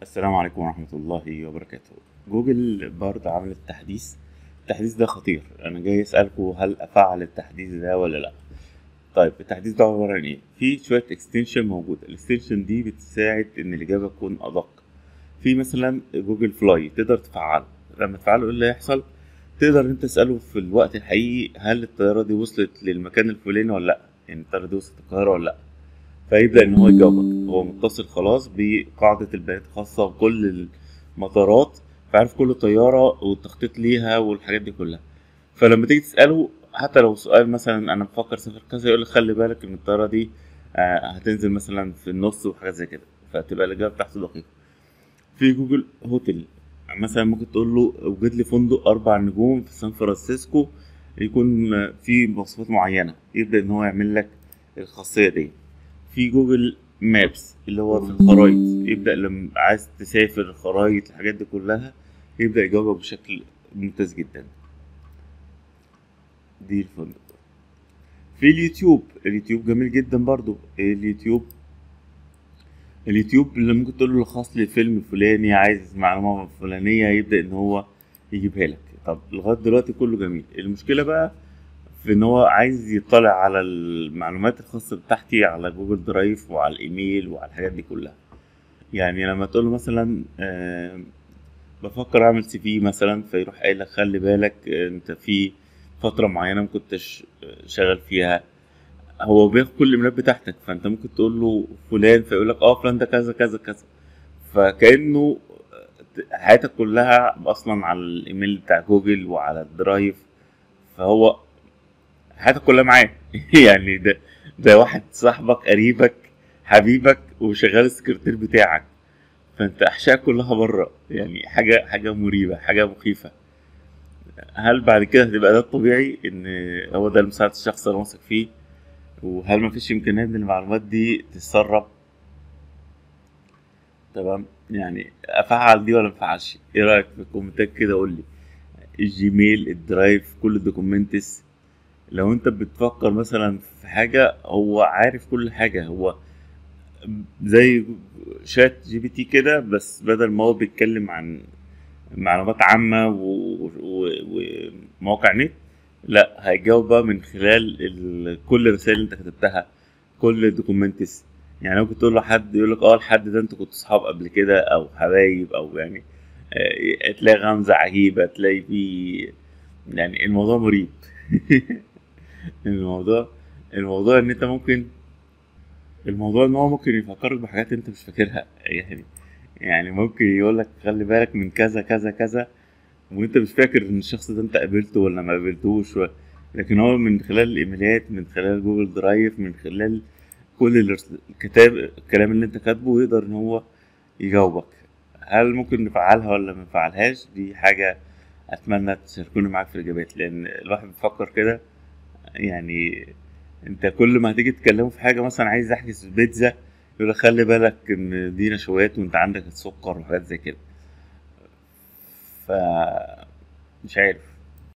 السلام عليكم ورحمة الله وبركاته جوجل برضه عملت تحديث التحديث ده خطير انا جاي اسألكوا هل افعل التحديث ده ولا لا طيب التحديث ده عبارة عن ايه في شوية اكستنشن موجودة الاكستنشن دي بتساعد ان الاجابة تكون ادق في مثلا جوجل فلاي تقدر تفعله لما تفعله ايه اللي هيحصل تقدر انت تسأله في الوقت الحقيقي هل الطيارة دي وصلت للمكان الفلاني ولا لا يعني الطيارة دي وصلت القاهرة ولا لا فيبدأ إن هو يجاوبك هو متصل خلاص بقاعدة البيانات الخاصة بكل المطارات فعارف كل طيارة والتخطيط ليها والحاجات دي كلها فلما تيجي تسأله حتى لو سؤال مثلا أنا بفكر أسافر كذا يقول لك خلي بالك إن الطيارة دي آه، هتنزل مثلا في النص وحاجات زي كده فتبقى الإجابة بتاعته دقيقة في جوجل هوتل مثلا ممكن تقول له وجد لي فندق أربع نجوم في سان فرانسيسكو يكون آه، فيه مواصفات معينة يبدأ إن هو يعمل لك الخاصية دي في جوجل مابس اللي هو في الخرايط يبدأ لما عايز تسافر الخرايط الحاجات دي كلها يبدأ يجاوبك بشكل ممتاز جدا دي الفندق في اليوتيوب اليوتيوب جميل جدا برضو اليوتيوب اليوتيوب اللي ممكن تقول له لخص لي الفيلم الفلاني عايز معلومة فلانية يبدأ ان هو يجيبها لك طب لغاية دلوقتي كله جميل المشكلة بقى في ان هو عايز يطلع على المعلومات الخاصة بتاعتي على جوجل درايف وعلى الايميل وعلى الحاجات دي كلها يعني لما تقول له مثلا آه، بفكر اعمل سي في مثلا فيروح قايل لك خلي بالك آه، انت في فترة معينة ما كنتش آه، شغال فيها هو بياخد كل الايميلات بتاعتك فانت ممكن تقول له فلان فيقول لك اه فلان ده كذا كذا كذا فكانه حياتك كلها اصلا على الايميل بتاع جوجل وعلى الدرايف فهو حياتك كلها معاه يعني ده ده واحد صاحبك قريبك حبيبك وشغال السكرتير بتاعك فانت احشائك كلها بره يعني حاجه حاجه مريبه حاجه مخيفه هل بعد كده هتبقى ده الطبيعي ان هو ده المساعد الشخص اللي واثق فيه وهل مفيش امكانيه ان المعلومات دي تتسرب تمام يعني افعل دي ولا مفعلش ايه رايك في الكومنتات كده قول لي الجيميل الدرايف كل الدوكيومنتس لو انت بتفكر مثلا في حاجه هو عارف كل حاجه هو زي شات جي بي تي كده بس بدل ما هو بيتكلم عن معلومات عامة و- و- ومواقع نت لا هيجاوب بقى من خلال ال... كل الرسائل اللي انت كتبتها كل الدوكيومنتس يعني ممكن تقول له حد يقول لك اه الحد ده انتوا كنتوا صحاب قبل كده او حبايب او يعني آه، تلاقي غمزة عجيبة تلاقي فيه يعني الموضوع مريب الموضوع الموضوع ان انت ممكن الموضوع ان هو ممكن يفكرك بحاجات انت مش فاكرها يعني يعني ممكن يقول لك خلي بالك من كذا كذا كذا وانت مش فاكر ان الشخص ده انت قابلته ولا ما قابلتوش و... لكن هو من خلال الايميلات من خلال جوجل درايف من خلال كل الرس- الكتاب الكلام اللي انت كاتبه يقدر ان هو يجاوبك هل ممكن نفعلها ولا ما نفعلهاش دي حاجة اتمنى تشاركوني معاك في الاجابات لان الواحد بيفكر كده يعني انت كل ما هتيجي تكلمه في حاجه مثلا عايز احجز بيتزا يقول لك خلي بالك ان دي نشويات وانت عندك السكر وحاجات زي كده ف مش عارف